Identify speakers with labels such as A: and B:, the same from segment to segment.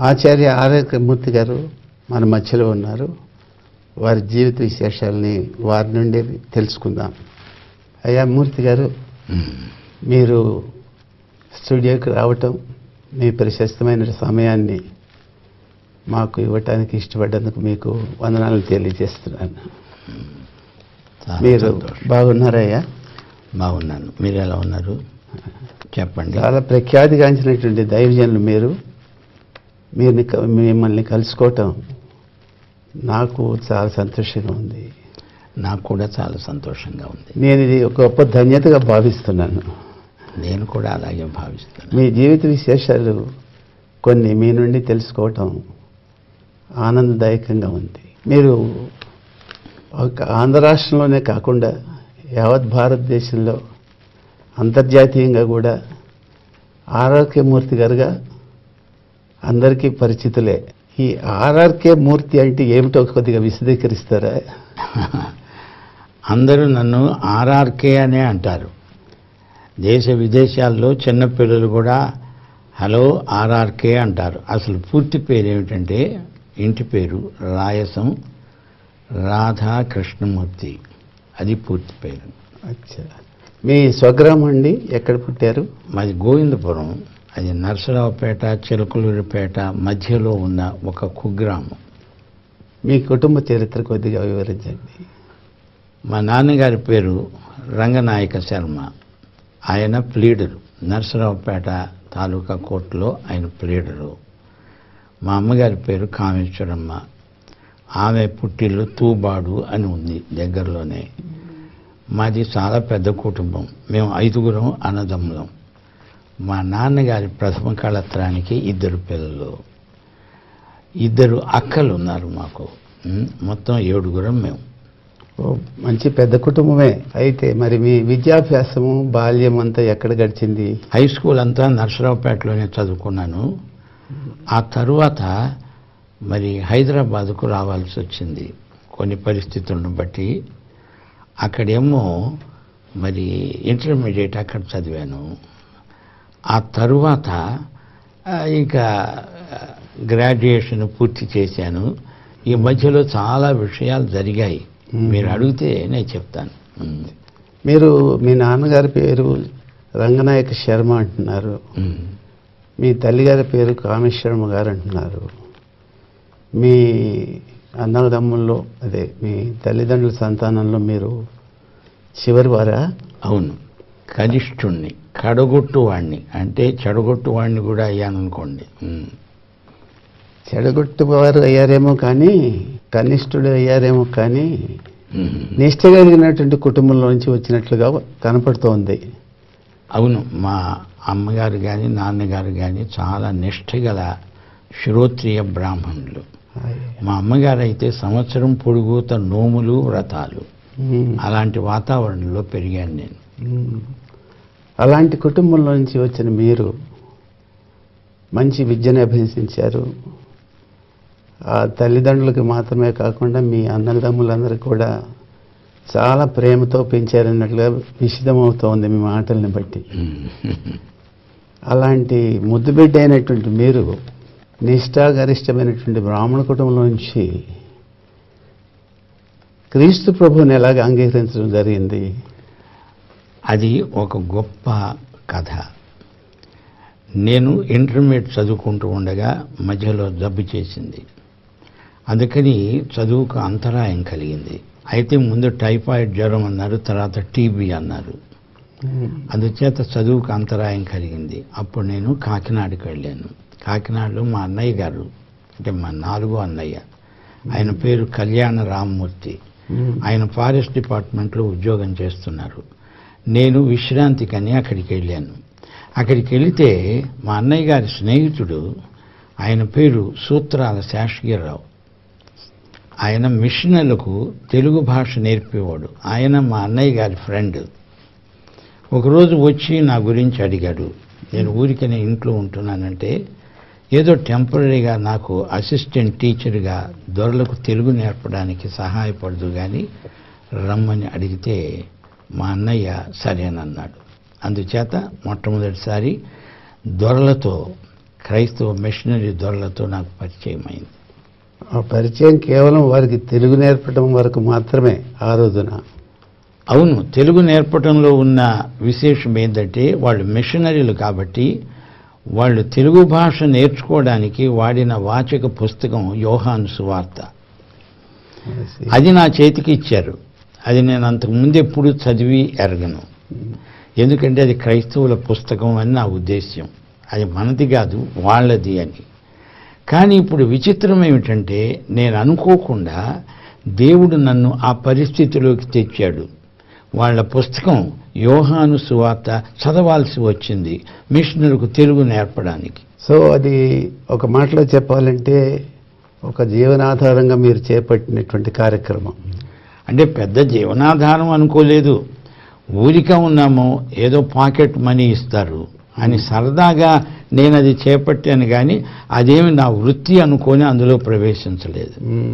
A: ఆచార్య ఆరోగ్యమూర్తి గారు మన మధ్యలో ఉన్నారు వారి జీవిత విశేషాలని వారి నుండి తెలుసుకుందాం అయ్యా మూర్తి గారు మీరు స్టూడియోకి రావటం మీ ప్రశస్తమైన సమయాన్ని మాకు ఇవ్వటానికి ఇష్టపడ్డందుకు మీకు వందనాలు తెలియజేస్తున్నాను
B: చాలా
A: మీరు
B: సంతోషం.
A: బాగున్నారయ్యా
B: బాగున్నాను మీరు ఎలా ఉన్నారు చెప్పండి
A: చాలా ప్రఖ్యాతిగాంచినటువంటి దైవజనులు మీరు మీరు మిమ్మల్ని కలుసుకోవటం నాకు చాలా సంతోషంగా ఉంది
B: నాకు కూడా చాలా సంతోషంగా ఉంది
A: నేను ఇది ఒక గొప్ప ధన్యతగా భావిస్తున్నాను
B: నేను కూడా అలాగే భావిస్తాను
A: మీ జీవిత విశేషాలు కొన్ని మీ నుండి తెలుసుకోవటం ఆనందదాయకంగా ఉంది మీరు ఒక ఆంధ్ర రాష్ట్రంలోనే కాకుండా యావత్ భారతదేశంలో అంతర్జాతీయంగా కూడా ఆర్ఆర్కే గారుగా అందరికీ పరిచితులే ఈ ఆర్ఆర్కే మూర్తి అంటే ఏమిటో కొద్దిగా విశదీకరిస్తారా
B: అందరూ నన్ను ఆర్ఆర్కే అనే అంటారు దేశ విదేశాల్లో చిన్న పిల్లలు కూడా హలో ఆర్ఆర్కే అంటారు అసలు పూర్తి పేరు ఏమిటంటే ఇంటి పేరు రాయసం రాధా కృష్ణమూర్తి అది పూర్తి పేరు
A: అచ్చా మీ స్వగ్రామం అండి ఎక్కడ పుట్టారు
B: మాది గోవిందపురం అది నరసరావుపేట చిలకలూరిపేట మధ్యలో ఉన్న ఒక కుగ్రామం
A: మీ కుటుంబ చరిత్ర కొద్దిగా వివరించండి
B: మా నాన్నగారి పేరు రంగనాయక శర్మ ఆయన ప్లీడరు నరసరావుపేట తాలూకా కోర్టులో ఆయన ప్లీడరు మా అమ్మగారి పేరు కామేశ్వరమ్మ ఆమె పుట్టిల్లు తూబాడు అని ఉంది దగ్గరలోనే మాది చాలా పెద్ద కుటుంబం మేము ఐదుగురం అన్నదమ్ములం మా నాన్నగారి ప్రథమ కళత్రానికి ఇద్దరు పిల్లలు ఇద్దరు అక్కలు ఉన్నారు మాకు ఉం, మొత్తం ఏడుగురం మేము
A: ఓ మంచి పెద్ద కుటుంబమే అయితే మరి మీ విద్యాభ్యాసము బాల్యం అంతా ఎక్కడ గడిచింది
B: హై స్కూల్ అంతా నర్సరావుపేటలోనే చదువుకున్నాను ఆ తరువాత మరి హైదరాబాద్కు రావాల్సి వచ్చింది కొన్ని పరిస్థితులను బట్టి అక్కడేమో మరి ఇంటర్మీడియట్ అక్కడ చదివాను ఆ తరువాత ఆ, ఇంకా గ్రాడ్యుయేషన్ పూర్తి చేశాను ఈ మధ్యలో చాలా విషయాలు జరిగాయి మీరు అడిగితే నేను చెప్తాను ఉమ్.
A: మీరు మీ నాన్నగారి పేరు రంగనాయక శర్మ అంటున్నారు
B: ఉమ్.
A: మీ తల్లిగారి పేరు కామేశ్వరమ్మ గారు అంటున్నారు మీ అన్నదమ్ముల్లో అదే మీ తల్లిదండ్రుల సంతానంలో మీరు చివరి వారా
B: అవును కనిష్ఠుణ్ణి కడగొట్టు వాణ్ణి అంటే చెడగొట్టు వాణ్ణి కూడా అయ్యాననుకోండి ఉమ్.
A: చెడగొట్టు వారు అయ్యారేమో కానీ కనిష్ఠుడు అయ్యారేమో కానీ
B: ఉమ్.
A: నిష్ట కలిగినటువంటి కుటుంబంలో నుంచి వచ్చినట్లుగా కనపడుతోంది
B: అవును మా అమ్మగారు కానీ నాన్నగారు కానీ చాలా నిష్ఠ గల శ్రోత్రియ బ్రాహ్మణులు మా అమ్మగారు అయితే సంవత్సరం పొడుగుత నోములు వ్రతాలు
A: ఉమ్.
B: అలాంటి వాతావరణంలో పెరిగాను నేను
A: ఉమ్. అలాంటి కుటుంబంలో నుంచి వచ్చిన మీరు మంచి విద్యను అభ్యసించారు ఆ తల్లిదండ్రులకు మాత్రమే కాకుండా మీ అన్నదమ్ములందరూ కూడా చాలా ప్రేమతో పెంచారన్నట్లుగా విషిదమవుతోంది మీ మాటల్ని బట్టి
B: ఉమ్.
A: అలాంటి ముద్దు బిడ్డ అయినటువంటి మీరు నిష్ఠాగరిష్టమైనటువంటి బ్రాహ్మణ కుటుంబంలో నుంచి క్రీస్తు ప్రభువుని ఎలాగ అంగీకరించడం జరిగింది
B: అది ఒక గొప్ప కథ నేను ఇంటర్మీడియట్ చదువుకుంటూ ఉండగా మధ్యలో జబ్బు చేసింది అందుకని చదువుకు అంతరాయం కలిగింది అయితే ముందు టైఫాయిడ్ జ్వరం అన్నారు తర్వాత టీబీ అన్నారు అందుచేత చదువుకు అంతరాయం కలిగింది అప్పుడు నేను కాకినాడకి వెళ్ళాను కాకినాడలో మా అన్నయ్య గారు అంటే మా నాలుగో అన్నయ్య ఆయన పేరు కళ్యాణ రామ్మూర్తి ఆయన ఫారెస్ట్ డిపార్ట్మెంట్లో ఉద్యోగం చేస్తున్నారు నేను విశ్రాంతికని అక్కడికి వెళ్ళాను అక్కడికి వెళితే మా అన్నయ్య గారి స్నేహితుడు ఆయన పేరు సూత్రాల శేషగిరిరావు ఆయన మిషనలకు తెలుగు భాష నేర్పేవాడు ఆయన మా అన్నయ్య గారి ఫ్రెండ్ ఒకరోజు వచ్చి నా గురించి అడిగాడు నేను ఊరికనే ఇంట్లో ఉంటున్నానంటే ఏదో టెంపరీగా నాకు అసిస్టెంట్ టీచర్గా దొరలకు తెలుగు నేర్పడానికి సహాయపడదు కానీ రమ్మని అడిగితే మా అన్నయ్య సరేనన్నాడు అందుచేత మొట్టమొదటిసారి దొరలతో క్రైస్తవ మిషనరీ దొరలతో నాకు పరిచయం అయింది
A: ఆ పరిచయం కేవలం వారికి తెలుగు నేర్పడం వరకు మాత్రమే ఆ రోజున
B: అవును తెలుగు నేర్పటంలో ఉన్న విశేషం ఏంటంటే వాళ్ళు మిషనరీలు కాబట్టి వాళ్ళు తెలుగు భాష నేర్చుకోవడానికి వాడిన వాచక పుస్తకం యోహాను సువార్త అది నా చేతికి ఇచ్చారు అది నేను అంతకు ముందు ఎప్పుడు చదివి ఎరగను ఎందుకంటే అది క్రైస్తవుల పుస్తకం అని నా ఉద్దేశ్యం అది మనది కాదు వాళ్ళది అని కానీ ఇప్పుడు విచిత్రం ఏమిటంటే నేను అనుకోకుండా దేవుడు నన్ను ఆ పరిస్థితిలోకి తెచ్చాడు వాళ్ళ పుస్తకం యోహాను సువార్త చదవాల్సి వచ్చింది మిషనరీకు తెలుగు నేర్పడానికి
A: సో అది ఒక మాటలో చెప్పాలంటే ఒక జీవనాధారంగా మీరు చేపట్టినటువంటి కార్యక్రమం
B: అంటే పెద్ద జీవనాధారం అనుకోలేదు ఊరిక ఉన్నాము ఏదో పాకెట్ మనీ ఇస్తారు అని సరదాగా నేను అది చేపట్టాను కానీ అదేమి నా వృత్తి అనుకొని అందులో ప్రవేశించలేదు
A: మ్మ్.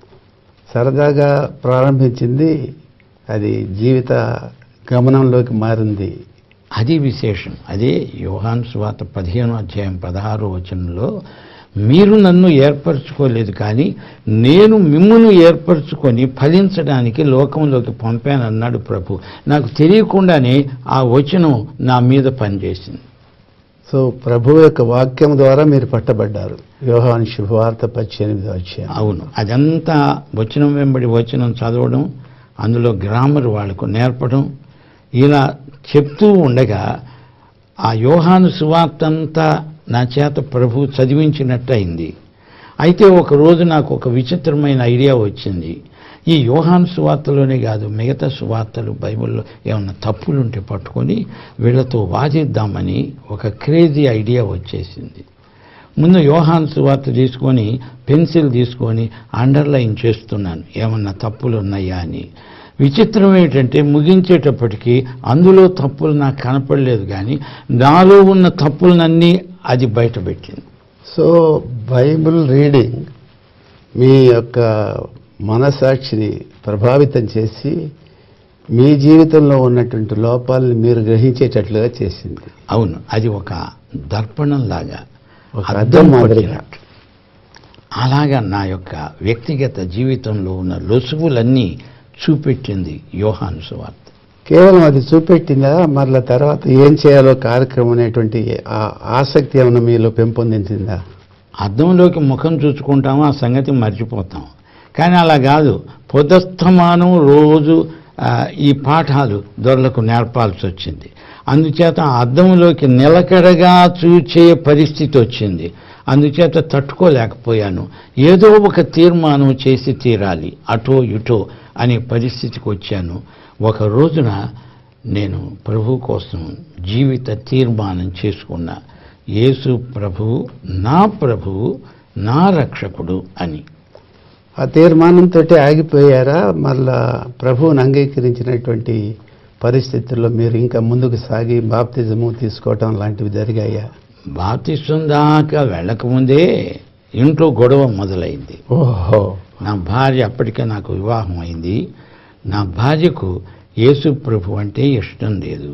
A: సరదాగా ప్రారంభించింది అది జీవిత గమనంలోకి మారింది
B: అది విశేషం అదే యోహాన్ స్వాత పదిహేను అధ్యాయం పదహారో వచనంలో మీరు నన్ను ఏర్పరచుకోలేదు కానీ నేను మిమ్మును ఏర్పరచుకొని ఫలించడానికి లోకంలోకి పంపానన్నాడు ప్రభు నాకు తెలియకుండానే ఆ వచనం నా మీద పనిచేసింది
A: సో ప్రభు యొక్క వాక్యం ద్వారా మీరు పట్టబడ్డారు యోహాను శుభవార్త పద్దెనిమిది వచ్చాను
B: అవును అదంతా వచనం వెంబడి వచనం చదవడం అందులో గ్రామర్ వాళ్ళకు నేర్పడం ఇలా చెప్తూ ఉండగా ఆ యోహాను సువార్త అంతా నా చేత ప్రభు చదివించినట్టయింది అయితే ఒక రోజు నాకు ఒక విచిత్రమైన ఐడియా వచ్చింది ఈ యోహాను సువార్తలోనే కాదు మిగతా సువార్తలు బైబిల్లో ఏమన్నా తప్పులుంటే పట్టుకొని వీళ్ళతో వాదిద్దామని ఒక క్రేజీ ఐడియా వచ్చేసింది ముందు యోహాన్ సువార్త తీసుకొని పెన్సిల్ తీసుకొని అండర్లైన్ చేస్తున్నాను ఏమన్నా తప్పులు ఉన్నాయా అని విచిత్రం ఏంటంటే ముగించేటప్పటికి అందులో తప్పులు నాకు కనపడలేదు కానీ నాలో ఉన్న తప్పులనన్నీ అది బయటపెట్టింది
A: సో బైబిల్ రీడింగ్ మీ యొక్క మనసాక్షిని ప్రభావితం చేసి మీ జీవితంలో ఉన్నటువంటి లోపాలని మీరు గ్రహించేటట్లుగా చేసింది
B: అవును అది ఒక దర్పణం లాగా
A: ఒక అద్దం మాదిరిగా
B: అలాగా నా యొక్క వ్యక్తిగత జీవితంలో ఉన్న లొసుగులన్నీ చూపెట్టింది యోహాను సువార్త
A: కేవలం అది చూపెట్టిందా మరల తర్వాత ఏం చేయాలో కార్యక్రమం అనేటువంటి ఆ ఆసక్తి ఏమైనా మీలో పెంపొందించిందా
B: అద్దంలోకి ముఖం చూసుకుంటాము ఆ సంగతి మర్చిపోతాం కానీ అలా కాదు పొదస్తమానం రోజు ఆ, ఈ పాఠాలు దొరలకు నేర్పాల్సి వచ్చింది అందుచేత ఆ అద్దంలోకి నిలకడగా చూచే పరిస్థితి వచ్చింది అందుచేత తట్టుకోలేకపోయాను ఏదో ఒక తీర్మానం చేసి తీరాలి అటో ఇటో అనే పరిస్థితికి వచ్చాను ఒక రోజున నేను ప్రభు కోసం జీవిత తీర్మానం చేసుకున్నా యేసు ప్రభువు నా ప్రభువు నా రక్షకుడు అని
A: ఆ తీర్మానంతో ఆగిపోయారా మళ్ళా ప్రభువుని అంగీకరించినటువంటి పరిస్థితుల్లో మీరు ఇంకా ముందుకు సాగి బాప్తిజము తీసుకోవటం లాంటివి జరిగాయా
B: బాప్తిస్వం దాకా వెళ్ళకముందే ఇంట్లో గొడవ మొదలైంది
A: ఓహో
B: నా భార్య అప్పటికే నాకు వివాహం అయింది నా భార్యకు యేసు ప్రభు అంటే ఇష్టం లేదు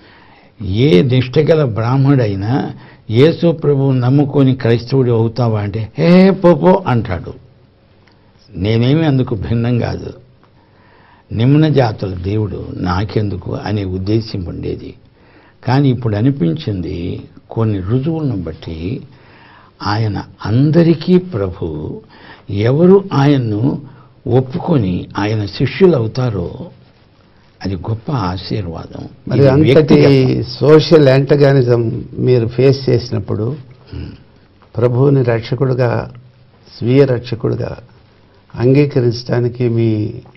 B: ఏ నిష్టగల బ్రాహ్మడైనా యేసు ప్రభు నమ్ముకొని క్రైస్తవుడు అవుతావా అంటే హే పోపో అంటాడు నేనేమి అందుకు భిన్నం కాదు నిమ్న జాతుల దేవుడు నాకెందుకు అనే ఉద్దేశం ఉండేది కానీ ఇప్పుడు అనిపించింది కొన్ని రుజువులను బట్టి ఆయన అందరికీ ప్రభు ఎవరు ఆయన్ను ఒప్పుకొని ఆయన శిష్యులు అవుతారో అది గొప్ప ఆశీర్వాదం
A: మరి
B: ఇది
A: అంతటి
B: వ్యక్తిగతం.
A: సోషల్ యాంటగానిజం మీరు ఫేస్ చేసినప్పుడు ప్రభువుని రక్షకుడుగా స్వీయ రక్షకుడుగా అంగీకరించడానికి మీ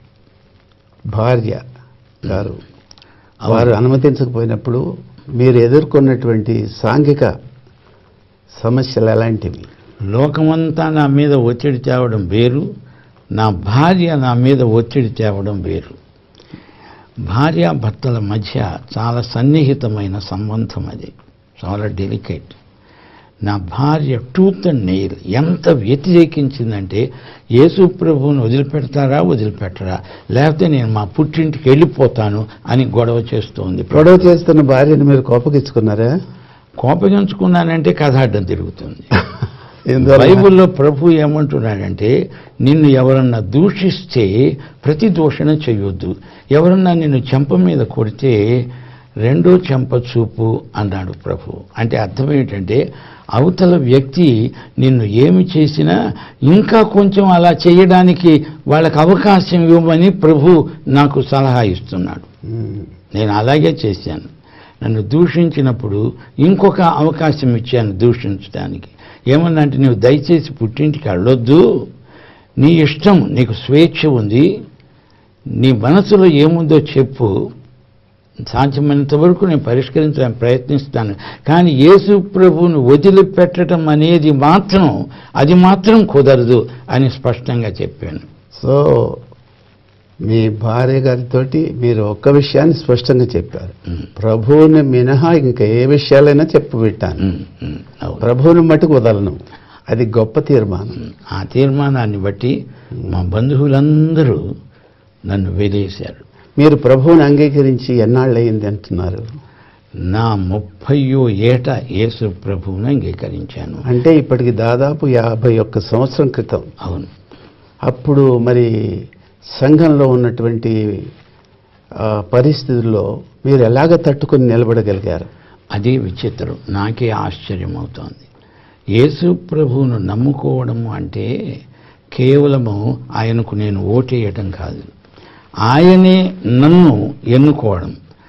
A: భార్య గారు వారు అనుమతించకపోయినప్పుడు మీరు ఎదుర్కొన్నటువంటి సాంఘిక సమస్యలు ఎలాంటివి
B: లోకమంతా నా మీద ఒత్తిడి తేవడం వేరు నా భార్య నా మీద ఒత్తిడి తేవడం వేరు భార్య భర్తల మధ్య చాలా సన్నిహితమైన సంబంధం అది చాలా డెలికేట్ నా భార్య టూత్ అండ్ నెయిల్ ఎంత వ్యతిరేకించిందంటే యేసు ప్రభువుని వదిలిపెడతారా వదిలిపెట్టరా లేకపోతే నేను మా పుట్టింటికి వెళ్ళిపోతాను అని గొడవ చేస్తోంది
A: గొడవ చేస్తున్న భార్యను మీరు కోపగించుకున్నారా
B: కోపగించుకున్నానంటే కథ అడ్డం తిరుగుతుంది
A: ఎందువల్ల?
B: బైబిల్లో ప్రభు ఏమంటున్నాడంటే నిన్ను ఎవరన్నా దూషిస్తే ప్రతి దూషణ చేయొద్దు ఎవరన్నా నిన్ను చెంప మీద కొడితే రెండో చెంప చూపు అన్నాడు ప్రభు అంటే అర్థం ఏంటంటే అవతల వ్యక్తి నిన్ను ఏమి చేసినా ఇంకా కొంచెం అలా చేయడానికి వాళ్ళకి అవకాశం ఇవ్వమని ప్రభు నాకు సలహా ఇస్తున్నాడు
A: ఉమ్.
B: నేను అలాగే చేశాను నన్ను దూషించినప్పుడు ఇంకొక అవకాశం ఇచ్చాను దూషించడానికి ఏమన్నంటే నువ్వు దయచేసి పుట్టింటికి వెళ్ళొద్దు నీ ఇష్టం నీకు స్వేచ్ఛ ఉంది నీ మనసులో ఏముందో చెప్పు సాధ్యమైనంత వరకు నేను పరిష్కరించడానికి ప్రయత్నిస్తాను కానీ యేసు ప్రభువును వదిలిపెట్టడం అనేది మాత్రం అది మాత్రం కుదరదు అని స్పష్టంగా చెప్పాను
A: సో మీ భార్య గారితోటి మీరు ఒక్క విషయాన్ని స్పష్టంగా చెప్పారు
B: ఉమ్,
A: ప్రభువుని మినహా ఇంకా ఏ విషయాలైనా చెప్పు పెట్టాను
B: ఉమ్, ఉమ్, అవును.
A: ప్రభువుని మటుకు వదలను అది గొప్ప తీర్మానం
B: ఆ తీర్మానాన్ని బట్టి మా బంధువులందరూ నన్ను వెలేశారు
A: మీరు ప్రభువుని అంగీకరించి ఎన్నాళ్ళు అయింది అంటున్నారు
B: నా ముప్పయో ఏట యేసు ప్రభువును అంగీకరించాను
A: అంటే ఇప్పటికి దాదాపు యాభై ఒక్క సంవత్సరం క్రితం
B: అవును
A: అప్పుడు మరి సంఘంలో ఉన్నటువంటి ఆ, పరిస్థితుల్లో మీరు ఎలాగ తట్టుకొని నిలబడగలిగారు
B: అదే విచిత్రం నాకే ఆశ్చర్యం అవుతోంది యేసు ప్రభువును నమ్ముకోవడము అంటే కేవలము ఆయనకు నేను ఓటేయటం కాదు ఆయనే నన్ను ఎన్నుకోవడం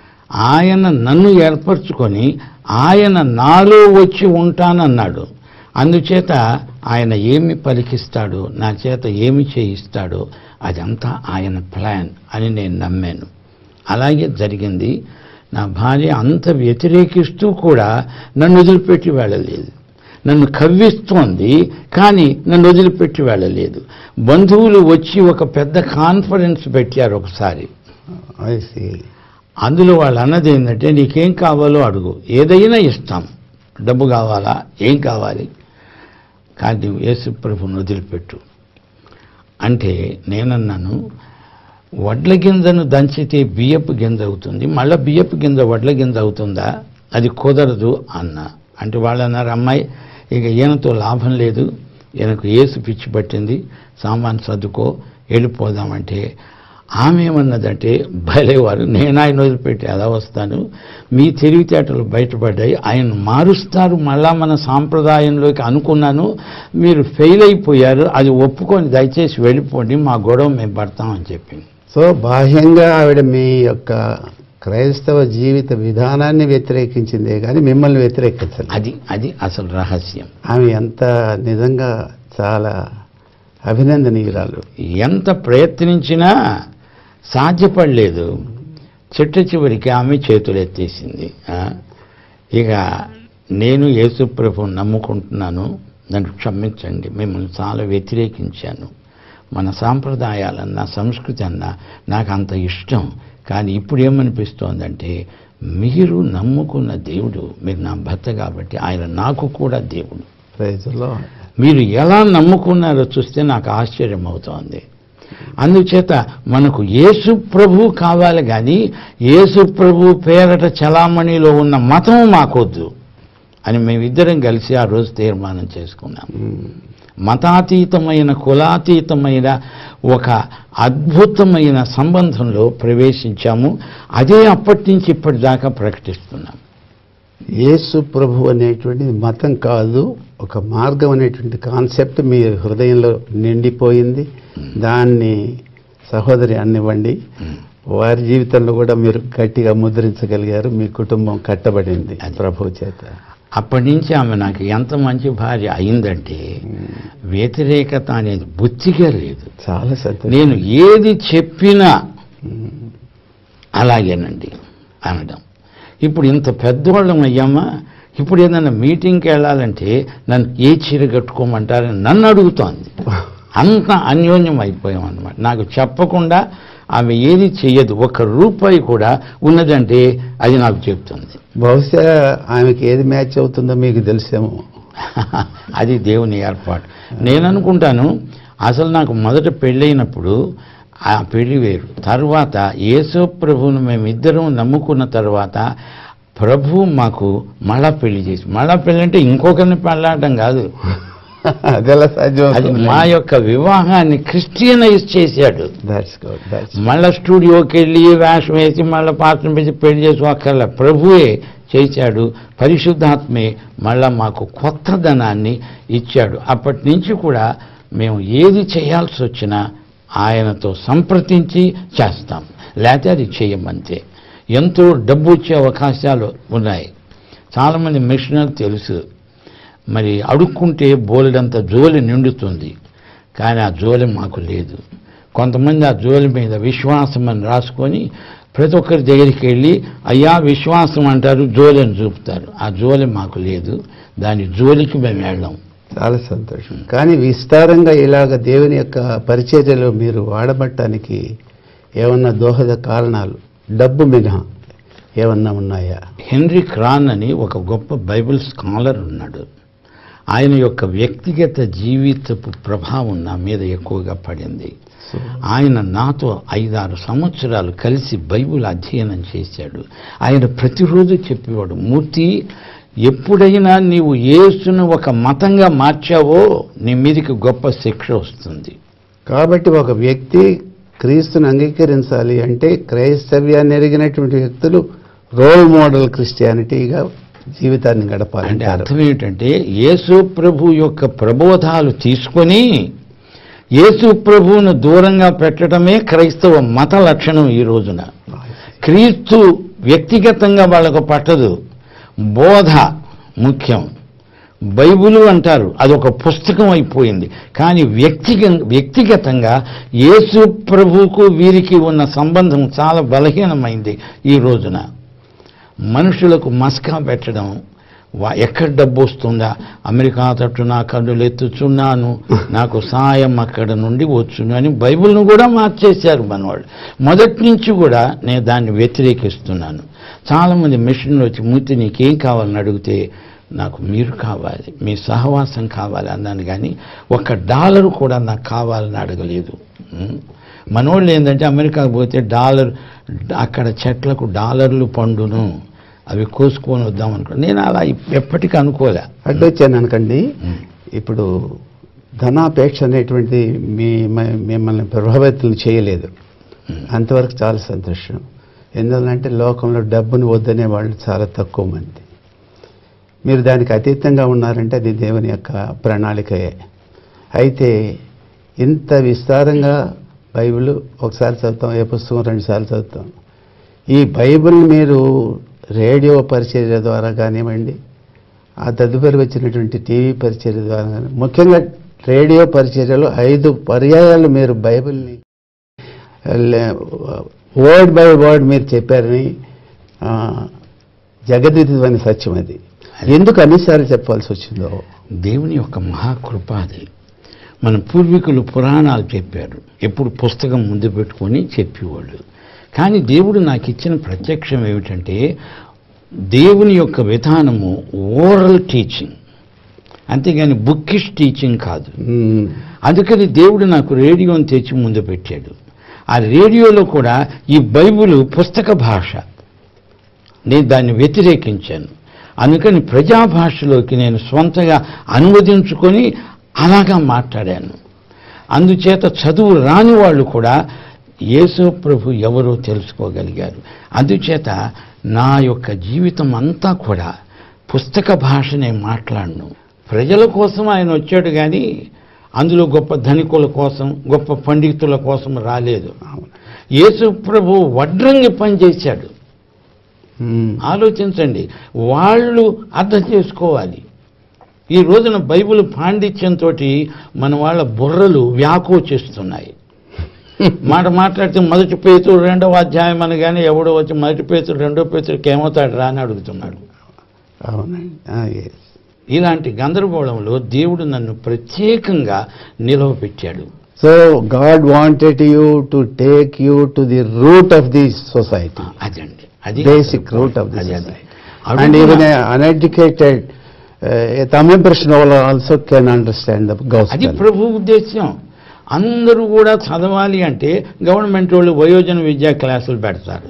B: ఆయన నన్ను ఏర్పరచుకొని ఆయన నాలో వచ్చి ఉంటానన్నాడు అందుచేత ఆయన ఏమి పలికిస్తాడో నా చేత ఏమి చేయిస్తాడో అదంతా ఆయన ప్లాన్ అని నేను నమ్మాను అలాగే జరిగింది నా భార్య అంత వ్యతిరేకిస్తూ కూడా నన్ను వదిలిపెట్టి వెళ్ళలేదు నన్ను కవ్విస్తోంది కానీ నన్ను వదిలిపెట్టి వెళ్ళలేదు బంధువులు వచ్చి ఒక పెద్ద కాన్ఫరెన్స్ పెట్టారు ఒకసారి
A: I see.
B: అందులో వాళ్ళు అన్నది ఏంటంటే నీకేం కావాలో అడుగు ఏదైనా ఇస్తాం డబ్బు కావాలా ఏం కావాలి కానీ నువ్వు యేసు ప్రభుని వదిలిపెట్టు అంటే నేనన్నాను వడ్ల గింజను దంచితే బియ్యపు గింజ అవుతుంది మళ్ళీ బియ్యపు గింజ వడ్ల గింజ అవుతుందా అది కుదరదు అన్న అంటే వాళ్ళు అన్నారు అమ్మాయి ఇక ఈయనతో లాభం లేదు ఈయనకు ఏసు పిచ్చి పట్టింది సామాన్ సర్దుకో వెళ్ళిపోదామంటే ఆమె ఏమన్నదంటే భలేవారు నేను ఆయన వదిలిపెట్టి ఎలా వస్తాను మీ తెలివితేటలు బయటపడ్డాయి ఆయన మారుస్తారు మళ్ళా మన సాంప్రదాయంలోకి అనుకున్నాను మీరు ఫెయిల్ అయిపోయారు అది ఒప్పుకొని దయచేసి వెళ్ళిపోండి మా గొడవ మేము పడతామని చెప్పింది
A: సో బాహ్యంగా ఆవిడ మీ యొక్క క్రైస్తవ జీవిత విధానాన్ని వ్యతిరేకించిందే కానీ మిమ్మల్ని వ్యతిరేకించలేదు
B: అది అది అసలు రహస్యం
A: ఆమె ఎంత నిజంగా చాలా అభినందనీయురాలు
B: ఎంత ప్రయత్నించినా సాధ్యపడలేదు చిట్ట చివరికి ఆమె చేతులు ఎత్తేసింది ఆ? ఇక నేను యేసుప్రభు నమ్ముకుంటున్నాను నన్ను క్షమించండి మిమ్మల్ని చాలా వ్యతిరేకించాను మన సాంప్రదాయాలన్నా సంస్కృతి అన్నా నాకు అంత ఇష్టం కానీ ఇప్పుడు ఏమనిపిస్తోందంటే మీరు నమ్ముకున్న దేవుడు మీరు నా భర్త కాబట్టి ఆయన నాకు కూడా దేవుడు
A: ప్రైజ్లో
B: మీరు ఎలా నమ్ముకున్నారో చూస్తే నాకు ఆశ్చర్యం అవుతోంది అందుచేత మనకు యేసు ప్రభు కావాలి కానీ యేసు ప్రభు పేరట చలామణిలో ఉన్న మతం మాకొద్దు అని మేమిద్దరం కలిసి ఆ రోజు తీర్మానం చేసుకున్నాం మతాతీతమైన కులాతీతమైన ఒక అద్భుతమైన సంబంధంలో ప్రవేశించాము అదే అప్పటి నుంచి ఇప్పటిదాకా ప్రకటిస్తున్నాం
A: యేసు ప్రభు అనేటువంటిది మతం కాదు ఒక మార్గం అనేటువంటి కాన్సెప్ట్ మీ హృదయంలో నిండిపోయింది దాన్ని సహోదరి అన్నివ్వండి వారి జీవితంలో కూడా మీరు గట్టిగా ముద్రించగలిగారు మీ కుటుంబం కట్టబడింది
B: అది.
A: ప్రభు చేత
B: అప్పటి నుంచి ఆమె నాకు ఎంత మంచి భార్య అయిందంటే వ్యతిరేకత అనేది బుద్ధిగా లేదు
A: చాలా సంతోషం
B: నేను ఏది చెప్పినా అలాగేనండి అనడం ఇప్పుడు ఇంత పెద్దవాళ్ళం అయ్యామా ఇప్పుడు ఏదైనా మీటింగ్కి వెళ్ళాలంటే నన్ను ఏ చీర కట్టుకోమంటారని నన్ను అడుగుతోంది అంత అన్యోన్యం అయిపోయాం అనమాట నాకు చెప్పకుండా ఆమె ఏది చెయ్యదు ఒక రూపాయి కూడా ఉన్నదంటే అది నాకు చెప్తుంది
A: బహుశా ఆమెకి ఏది మ్యాచ్ అవుతుందో మీకు తెలిసేమో
B: అది దేవుని ఏర్పాటు నేను అనుకుంటాను అసలు నాకు మొదట పెళ్ళైనప్పుడు ఆ పెళ్లి వేరు తర్వాత యేసు ప్రభువును మేమిద్దరం నమ్ముకున్న తర్వాత ప్రభు మాకు మళ్ళా పెళ్లి చేసి మళ్ళా పెళ్లి అంటే ఇంకొకరిని పెళ్ళాడడం కాదు
A: అదెలా సాధ్యం
B: అది మా యొక్క వివాహాన్ని క్రిస్టియనైజ్ చేశాడు
A: దాట్స్ గుడ్ దాట్స్
B: మళ్ళా స్టూడియోకి వెళ్ళి వేషం వేసి మళ్ళీ పాత్ర పెట్టి పెళ్లి చేసుకోక్కర్లే ప్రభువే చేశాడు పరిశుద్ధాత్మే మళ్ళా మాకు కొత్తదనాన్ని ఇచ్చాడు అప్పటి నుంచి కూడా మేము ఏది చేయాల్సి వచ్చినా ఆయనతో సంప్రదించి చేస్తాం లేకపోతే అది చేయమంతే ఎంతో డబ్బు వచ్చే అవకాశాలు ఉన్నాయి చాలామంది మిషనర్ తెలుసు మరి అడుక్కుంటే బోలెడంత జోలి నిండుతుంది కానీ ఆ జోలి మాకు లేదు కొంతమంది ఆ జోలి మీద విశ్వాసం అని రాసుకొని ప్రతి ఒక్కరి దగ్గరికి వెళ్ళి అయ్యా విశ్వాసం అంటారు జోలిని చూపుతారు ఆ జోలి మాకు లేదు దాని జోలికి మేము వెళ్ళాం
A: చాలా సంతోషం కానీ విస్తారంగా ఇలాగ దేవుని యొక్క పరిచర్యలో మీరు వాడబట్టడానికి ఏమన్నా దోహద కారణాలు డబ్బు మినహా ఏమన్నా ఉన్నాయా
B: హెన్రీ క్రాన్ అని ఒక గొప్ప బైబిల్ స్కాలర్ ఉన్నాడు ఆయన యొక్క వ్యక్తిగత జీవితపు ప్రభావం నా మీద ఎక్కువగా పడింది ఆయన నాతో ఐదారు సంవత్సరాలు కలిసి బైబిల్ అధ్యయనం చేశాడు ఆయన ప్రతిరోజు చెప్పేవాడు మూర్తి ఎప్పుడైనా నీవు యేసును ఒక మతంగా మార్చావో నీ మీదకి గొప్ప శిక్ష వస్తుంది
A: కాబట్టి ఒక వ్యక్తి క్రీస్తుని అంగీకరించాలి అంటే క్రైస్తవ్యాన్ని ఎరిగినటువంటి వ్యక్తులు రోల్ మోడల్ క్రిస్టియానిటీగా జీవితాన్ని గడపాలి
B: అంటే
A: అంటారు.
B: అర్థం ఏంటంటే యేసు ప్రభు యొక్క ప్రబోధాలు తీసుకొని యేసు ప్రభువును దూరంగా పెట్టడమే క్రైస్తవ మత లక్షణం ఈ రోజున క్రీస్తు వ్యక్తిగతంగా వాళ్ళకు పట్టదు బోధ ముఖ్యం బైబిలు అంటారు అది ఒక పుస్తకం అయిపోయింది కానీ వ్యక్తిగ వ్యక్తిగతంగా యేసు ప్రభువుకు వీరికి ఉన్న సంబంధం చాలా బలహీనమైంది ఈ రోజున మనుషులకు మస్కా పెట్టడం వా- ఎక్కడ డబ్బు వస్తుందా అమెరికా తట్టు నా కన్నులు ఎత్తుచున్నాను నాకు సాయం అక్కడ నుండి వచ్చును అని బైబిల్ను కూడా మార్చేశారు మనవాళ్ళు మొదటి నుంచి కూడా నేను దాన్ని వ్యతిరేకిస్తున్నాను చాలామంది మిషన్లు వచ్చి మూర్తి నీకేం కావాలని అడిగితే నాకు మీరు కావాలి మీ సహవాసం కావాలి అన్నాను కానీ ఒక డాలర్ కూడా నాకు కావాలని అడగలేదు ఉం. మనోళ్ళు ఏంటంటే అమెరికాకు పోతే డాలర్ అక్కడ చెట్లకు డాలర్లు పండును అవి కోసుకొని వద్దాం అనుకో నేను అలా ఎప్పటికీ అనుకోలే
A: అడ్డొచ్చాను అనకండి ఇప్పుడు ధనాపేక్ష అనేటువంటి మీ మ- మిమ్మల్ని ప్రభావితం చేయలేదు అంతవరకు చాలా సంతోషం ఎందువల్లంటే లోకంలో డబ్బును వద్దనే వాళ్ళు చాలా తక్కువ మంది మీరు దానికి అతీతంగా ఉన్నారంటే అది దేవుని యొక్క ప్రణాళికయే అయితే ఇంత విస్తారంగా బైబిల్ ఒకసారి చదువుతాం ఏ పుస్తకం రెండుసార్లు చదువుతాం ఈ బైబిల్ మీరు రేడియో పరిచర్య ద్వారా కానివ్వండి ఆ తదుపరి వచ్చినటువంటి టీవీ పరిచర్య ద్వారా కానీ ముఖ్యంగా రేడియో పరిచర్యలో ఐదు పర్యాయాలు మీరు బైబిల్ని వర్డ్ బై వర్డ్ మీరు చెప్పారని ఆ, జగద్విదితమైన సత్యం అది ఎందుకు అన్నిసార్లు చెప్పాల్సి వచ్చిందో
B: దేవుని యొక్క మహాకృప అది మన పూర్వీకులు పురాణాలు చెప్పారు ఎప్పుడు పుస్తకం ముందు పెట్టుకొని చెప్పేవాళ్ళు కానీ దేవుడు నాకు ఇచ్చిన ప్రత్యక్షం ఏమిటంటే దేవుని యొక్క విధానము ఓరల్ టీచింగ్ అంతేగాని బుక్కిష్ టీచింగ్ కాదు
A: మ్మ్.
B: అందుకని దేవుడు నాకు రేడియోని తెచ్చి ముందు పెట్టాడు ఆ రేడియోలో కూడా ఈ బైబిల్ పుస్తక భాష నేను దాన్ని వ్యతిరేకించాను అందుకని ప్రజా భాషలోకి నేను స్వంతగా అనువదించుకొని అలాగా మాట్లాడాను అందుచేత చదువు రాని వాళ్ళు కూడా యేసు ప్రభు ఎవరో తెలుసుకోగలిగారు అందుచేత నా యొక్క జీవితం అంతా కూడా పుస్తక భాషనే మాట్లాడను ప్రజల కోసం ఆయన వచ్చాడు కానీ అందులో గొప్ప ధనికుల కోసం గొప్ప పండితుల కోసం రాలేదు యేసు ప్రభు వడ్రంగి పని చేశాడు
A: మ్మ్.
B: ఆలోచించండి వాళ్ళు అర్థం చేసుకోవాలి ఈ రోజున బైబిల్ పాండిత్యంతో మన వాళ్ళ బుర్రలు వ్యాకోచిస్తున్నాయి మాట మాట్లాడితే మొదటి పేతుడు రెండవ అధ్యాయం అనగానే ఎవడో వచ్చి మొదటి పేతుడు రెండో పేతుడికి ఏమవుతాడు రా అని అడుగుతున్నాడు
A: అవునండి ఆ, yes.
B: ఇలాంటి గందరగోళంలో దేవుడు నన్ను ప్రత్యేకంగా నిలవపెట్టాడు
A: so God wanted you to take you to the root of the society
B: అదండి అది
A: basic root of the
B: అది, అది.
A: society.
B: అడుగున-
A: And even an uneducated, uh, a Tamil person also can understand the
B: అది
A: gospel.
B: ప్రభు ఉద్దేశ్యం అందరూ కూడా చదవాలి అంటే గవర్నమెంట్ వాళ్ళు వయోజన విద్యా క్లాసులు పెడతారు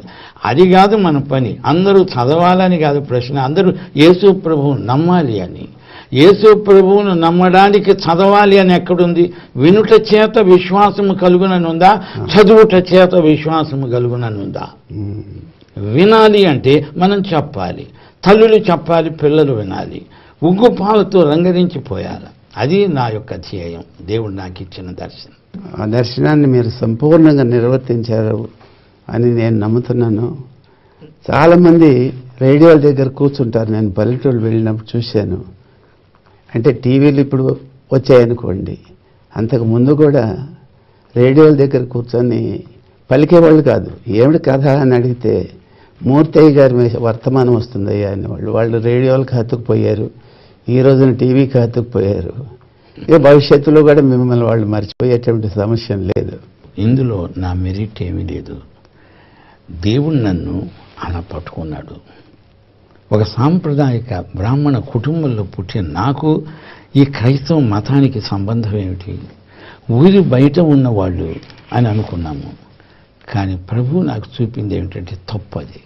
B: అది కాదు మన పని అందరూ చదవాలని కాదు ప్రశ్న అందరూ యేసు ప్రభువును నమ్మాలి అని యేసు ప్రభువును నమ్మడానికి చదవాలి అని ఎక్కడుంది వినుట చేత విశ్వాసము కలుగుననుందా చదువుట చేత విశ్వాసము కలుగుననుందా
A: ఉమ్.
B: వినాలి అంటే మనం చెప్పాలి తల్లులు చెప్పాలి పిల్లలు వినాలి ఉగ్గు పాలతో రంగరించిపోయాలి అది నా యొక్క ధ్యేయం దేవుడు నాకు ఇచ్చిన దర్శనం
A: ఆ దర్శనాన్ని మీరు సంపూర్ణంగా నిర్వర్తించారు అని నేను నమ్ముతున్నాను చాలామంది రేడియోల దగ్గర కూర్చుంటారు నేను పల్లెటూరు వెళ్ళినప్పుడు చూశాను అంటే టీవీలు ఇప్పుడు వచ్చాయనుకోండి అంతకు ముందు కూడా రేడియోల దగ్గర కూర్చొని పలికేవాళ్ళు కాదు ఏమిటి కథ అని అడిగితే మూర్తయ్య గారి మీద వర్తమానం వస్తుందయ్యా అని వాళ్ళు వాళ్ళు రేడియోలకు హత్తుకుపోయారు ఈ రోజున టీవీకి హత్తుకుపోయారు ఇక భవిష్యత్తులో కూడా మిమ్మల్ని వాళ్ళు మర్చిపోయేటువంటి సమస్య లేదు
B: ఇందులో నా మెరిట్ ఏమీ లేదు దేవుడు నన్ను అలా పట్టుకున్నాడు ఒక సాంప్రదాయక బ్రాహ్మణ కుటుంబంలో పుట్టిన నాకు ఈ క్రైస్తవ మతానికి సంబంధం ఏమిటి ఊరి బయట ఉన్నవాళ్ళు అని అనుకున్నాము కానీ ప్రభు నాకు చూపింది ఏమిటంటే తప్పది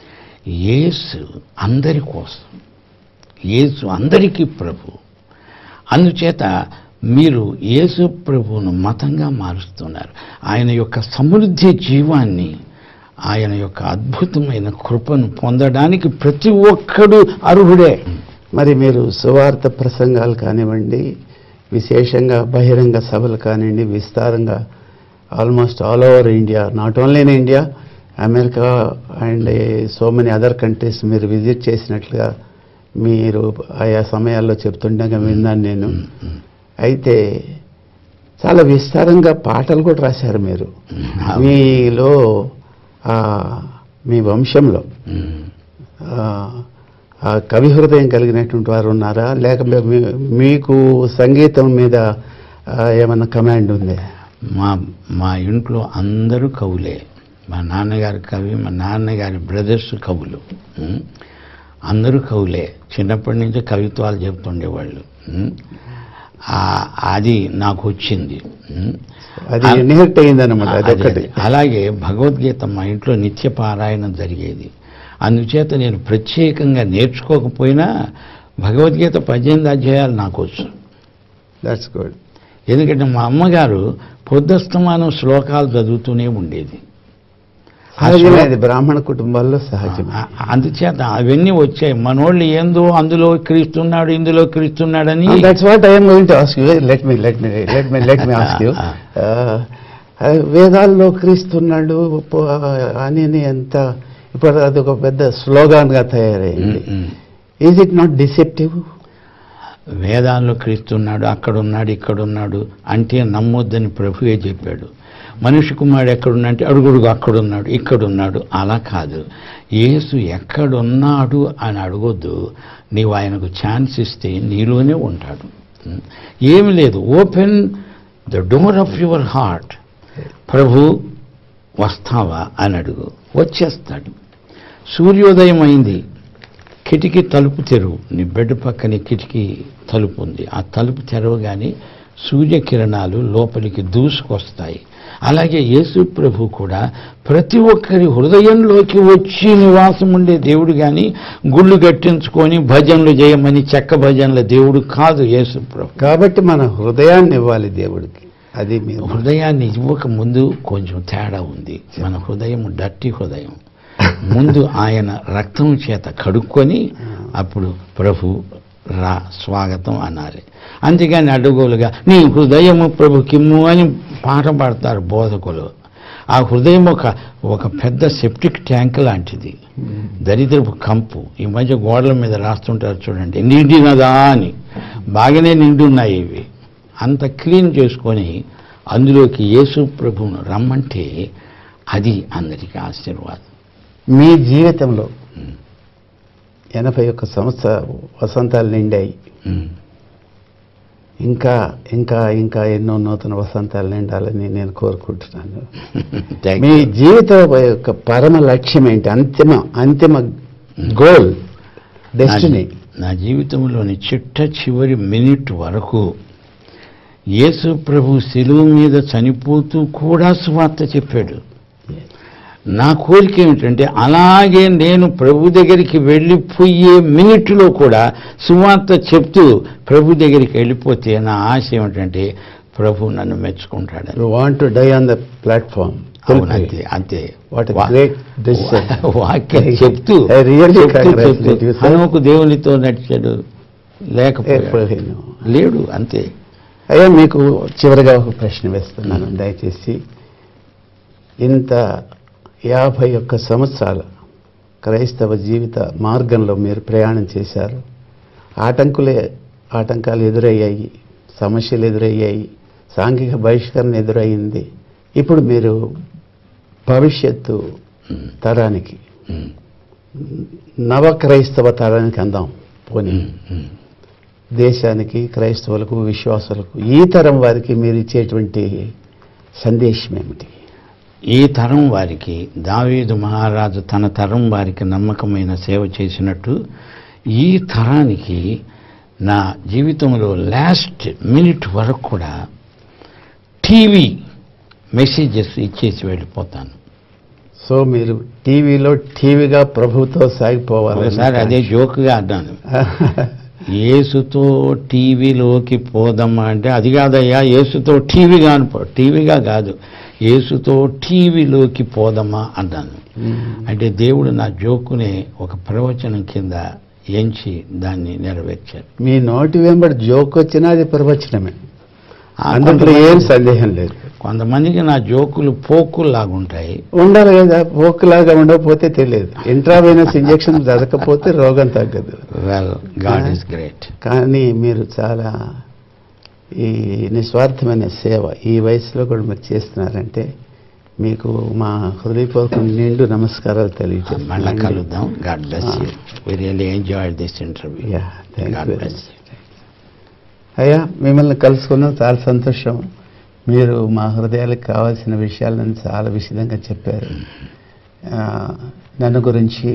B: యేసు అందరి కోసం యేసు అందరికీ ప్రభు అందుచేత మీరు యేసు ప్రభువును మతంగా మారుస్తున్నారు ఆయన యొక్క సమృద్ధి జీవాన్ని ఆయన యొక్క అద్భుతమైన కృపను పొందడానికి ప్రతి ఒక్కడు అర్హుడే
A: మరి మీరు సువార్త ప్రసంగాలు కానివ్వండి విశేషంగా బహిరంగ సభలు కానివ్వండి విస్తారంగా almost all over India not only in India America and so many other countries మీరు విజిట్ చేసినట్లుగా మీరు ఆయా సమయాల్లో చెప్తుండగా విన్నాను నేను అయితే చాలా విస్తారంగా పాటలు కూడా రాశారు మీరు మీలో ఆ, మీ వంశంలో
B: ఉమ్.
A: ఆ, ఆ కవి హృదయం కలిగినటువంటి వారు ఉన్నారా లేక మీ- మీకు సంగీతం మీద ఆ, ఏమన్నా కమాండ్ ఉంది
B: మా మా ఇంట్లో అందరూ కవులే మా నాన్నగారి కవి మా నాన్నగారి బ్రదర్స్ కవులు ఉమ్. అందరూ కవులే చిన్నప్పటి నుంచి కవిత్వాలు చెప్తుండేవాళ్ళు ఉమ్. ఆ- అది నాకు వచ్చింది ఉమ్.
A: అది
B: అ-
A: ఇన్హెరిట్ అయిందన్నమాట
B: అదే,
A: అదొకటి
B: అదే. అలాగే భగవద్గీత మా ఇంట్లో నిత్య పారాయణం జరిగేది అందుచేత నేను ప్రత్యేకంగా నేర్చుకోకపోయినా భగవద్గీత పద్దెనిమిది అధ్యాయాలు నాకు వచ్చు
A: దట్స్ గుడ్
B: ఎందుకంటే మా అమ్మగారు పొద్దుస్తమానం శ్లోకాలు చదువుతూనే ఉండేది ఆ
A: సహజమే
B: శ్లో-
A: అది బ్రాహ్మణ కుటుంబాల్లో సహజమే
B: ఆ- అందుచేత అవన్నీ వచ్చాయి మనోళ్ళు ఏందో అందులో క్రీస్తున్నాడు ఇందులో క్రీస్తున్నాడని
A: that's what I'm going to ask you let me let me let me let me ask you వేదాల్లో క్రీస్తున్నాడు పో- అని అని ఎంత ఇప్పుడు అది ఒక పెద్ద స్లోగాన్గా తయారైంది
B: um, um.
A: Is it not deceptive
B: వేదాల్లో క్రీస్తున్నాడు అక్కడున్నాడు ఇక్కడున్నాడు అంటే నమ్మొద్దని ప్రభువే చెప్పాడు మనిషి కుమారుడు ఎక్కడున్నాడంటే అడుగుడుగు అక్కడున్నాడు ఇక్కడున్నాడు అలా కాదు యేసు ఎక్కడున్నాడు అని అడగొద్దు నీవు ఆయనకు ఛాన్స్ ఇస్తే నీలోనే ఉంటాడు ఉం. ఏమి లేదు open the door of your heart ప్రభు వస్తావా అని అడుగు వచ్చేస్తాడు సూర్యోదయం అయింది కిటికీ తలుపు తెరువు నీ బెడ్ పక్కనే కిటికీ తలుపు ఉంది ఆ తలుపు తెరవగానే సూర్యకిరణాలు లోపలికి దూసుకొస్తాయి అలాగే యేసు ప్రభు కూడా ప్రతి ఒక్కరి హృదయంలోకి వచ్చి నివాసం ఉండే దేవుడు కానీ గుళ్ళు కట్టించుకొని భజనలు చేయమని చెక్క భజనల దేవుడు కాదు యేసు ప్రభు
A: కాబట్టి మన హృదయాన్ని ఇవ్వాలి దేవుడికి అది మీరు
B: హృదయాన్ని ఇవ్వక ముందు కొంచెం తేడా ఉంది మన హృదయం డట్టి హృదయం ముందు ఆయన రక్తం చేత కడుక్కొని అప్పుడు ప్రభు రా స్వాగతం అనాలి అంతేగాని అడ్డగోలుగా నీ హృదయము ప్రభు కిమ్ము అని పాట పాడతారు బోధకులు ఆ హృదయం ఒక ఒక పెద్ద సెప్టిక్ ట్యాంక్ లాంటిది దరిద్రపు కంపు ఈ మధ్య గోడల మీద రాస్తుంటారు చూడండి నిండినదా అని బాగానే నిండున్నాయి ఇవి అంత క్లీన్ చేసుకొని అందులోకి యేసు ప్రభువును రమ్మంటే అది అందరికీ ఆశీర్వాదం
A: మీ జీవితంలో ఎనభై ఒక్క సంవత్సర వసంతాలు నిండాయి
B: ఉమ్.
A: ఇంకా ఇంకా ఇంకా ఎన్నో నూతన వసంతాలు నిండాలని నేను కోరుకుంటున్నాను
B: Thank
A: మీ
B: you.
A: జీవిత యొక్క పరమ లక్ష్యం ఏంటి అంతిమ అంతిమ గోల్ డెస్టినీ
B: నా- నా జీవితంలోని చిట్ట చివరి మినిట్ వరకు యేసు ప్రభు శిలువ మీద చనిపోతూ కూడా సువార్త చెప్పాడు నా కోరిక ఏమిటంటే అలాగే నేను ప్రభు దగ్గరికి వెళ్ళిపోయే మినిట్లో కూడా సువార్త చెప్తూ ప్రభు దగ్గరికి వెళ్ళిపోతే నా ఆశ ఏమిటంటే ప్రభు నన్ను మెచ్చుకుంటాడని
A: you want to die on the platform
B: అవును అంతే అంతే
A: What a
B: వా-
A: great decision.
B: వాక్యం చెప్తూ
A: I really
B: చెప్తూ
A: congratulate
B: చెప్తూ
A: you, sir.
B: హనుమకు దేవునితో నడిచాడు లేకపోయాడు లేడు అంతే
A: అయ్యా మీకు చివరిగా ఒక ప్రశ్న వేస్తున్నాను దయచేసి ఇంత యాభై ఒక్క సంవత్సరాల క్రైస్తవ జీవిత మార్గంలో మీరు ప్రయాణం చేశారు ఆటంకులే ఆటంకాలు ఎదురయ్యాయి సమస్యలు ఎదురయ్యాయి సాంఘిక బహిష్కరణ ఎదురయ్యింది ఇప్పుడు మీరు భవిష్యత్తు తరానికి
B: ఉమ్,
A: నవ క్రైస్తవ తరానికి అందాం పోనీ
B: ఉమ్, ఉమ్.
A: దేశానికి క్రైస్తవులకు విశ్వాసులకు ఈ తరం వారికి మీరు ఇచ్చేటువంటి సందేశం ఏమిటి
B: ఈ తరం వారికి దావీదు మహారాజు తన తరం వారికి నమ్మకమైన సేవ చేసినట్టు ఈ తరానికి నా జీవితంలో లాస్ట్ మినిట్ వరకు కూడా టీవీ మెసేజెస్ ఇచ్చేసి వెళ్ళిపోతాను
A: సో మీరు టీవీలో టీవీగా ప్రభుతో సాగిపోవాలి
B: ఒకసారి అదే జోక్గా అన్నాను యేసుతో టీవీలోకి పోదమ్మా అంటే అది కాదయ్యా యేసుతో టీవీగా అనుకో టీవీగా కాదు యేసుతో టీవీలోకి పోదమ్మా అన్నాను అంటే దేవుడు నా జోకునే ఒక ప్రవచనం కింద ఎంచి దాన్ని నెరవేర్చారు
A: మీ నోటి వెంబడి జోక్ వచ్చినా అది ప్రవచనమే
B: ఆ
A: అందులో
B: కొంతమంది-
A: ఏం సందేహం లేదు
B: కొంతమందికి నా జోకులు పోకుల్లాగుంటాయి
A: ఉండాలి కదా పోకులాగా ఉండకపోతే తెలియదు ఇంట్రావైనస్ ఇంజెక్షన్ జరగకపోతే రోగం తగ్గదు
B: వెల్ గాడ్ ఈస్ గ్రేట్
A: కానీ మీరు చాలా ఈ నిస్వార్థమైన సేవ ఈ వయసులో కూడా మీరు చేస్తున్నారంటే మీకు మా హృదయపూర్వక నిండు నమస్కారాలు
B: మళ్ళా
A: తెలియజేస్తున్నాను
B: కలుద్దాం God bless you we really enjoy this interview
A: Yeah, thank
B: God
A: you very
B: bless
A: much. అయ్యా మిమ్మల్ని కలుసుకున్నాం చాలా సంతోషం మీరు మా హృదయాలకు కావాల్సిన విషయాలను చాలా విశదంగా చెప్పారు ఆ, నన్ను గురించి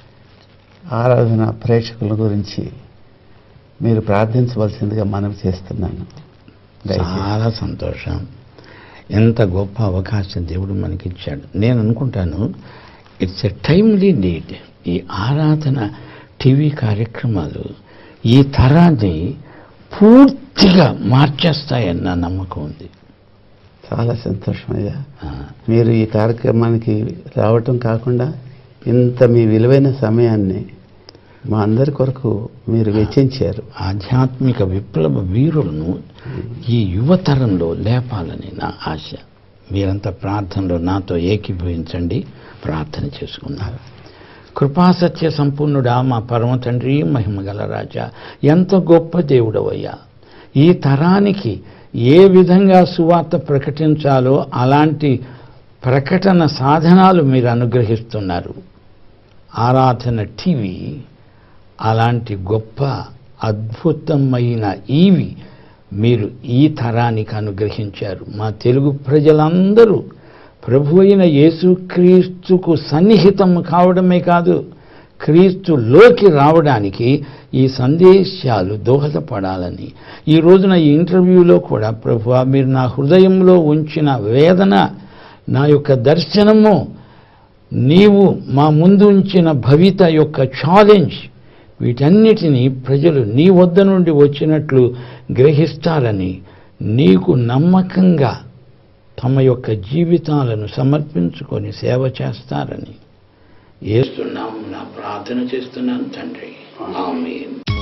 A: ఆరాధన ప్రేక్షకుల గురించి మీరు ప్రార్థించవలసిందిగా మనవి చేస్తున్నాను దయచేసి.
B: చాలా సంతోషం ఎంత గొప్ప అవకాశం దేవుడు మనకి ఇచ్చాడు నేను అనుకుంటాను ఇట్స్ ఎ టైమ్లీ నీడ్ ఈ ఆరాధన టీవీ కార్యక్రమాలు ఈ తరాన్ని పూర్తిగా మార్చేస్తాయని నా నమ్మకం ఉంది
A: చాలా సంతోషం అయ్యా
B: ఆ,
A: మీరు ఈ కార్యక్రమానికి రావటం కాకుండా ఇంత మీ విలువైన సమయాన్ని మా అందరి కొరకు మీరు వెచ్చించారు
B: ఆధ్యాత్మిక విప్లవ వీరులను ఈ యువతరంలో లేపాలని నా ఆశ మీరంతా ప్రార్థనలో నాతో ఏకీభవించండి ప్రార్థన చేసుకున్నారు కృపాసత్య సంపూర్ణుడా మా పరమ తండ్రి మహిమగల రాజా ఎంత గొప్ప దేవుడవయ్యా ఈ తరానికి ఏ విధంగా సువార్త ప్రకటించాలో అలాంటి ప్రకటన సాధనాలు మీరు అనుగ్రహిస్తున్నారు ఆరాధన టీవీ అలాంటి గొప్ప అద్భుతమైన ఈవి మీరు ఈ తరానికి అనుగ్రహించారు మా తెలుగు ప్రజలందరూ ప్రభు అయిన యేసుక్రీస్తుకు సన్నిహితం కావడమే కాదు క్రీస్తులోకి రావడానికి ఈ సందేశాలు దోహదపడాలని ఈ రోజున ఈ ఇంటర్వ్యూలో కూడా ప్రభు మీరు నా హృదయంలో ఉంచిన వేదన నా యొక్క దర్శనము నీవు మా ముందు ఉంచిన భవిత యొక్క ఛాలెంజ్ వీటన్నిటినీ ప్రజలు నీ వద్ద నుండి వచ్చినట్లు గ్రహిస్తారని నీకు నమ్మకంగా తమ యొక్క జీవితాలను సమర్పించుకొని సేవ చేస్తారని ఏస్తున్నాము నా ప్రార్థన చేస్తున్నాను తండ్రి ఆమేన్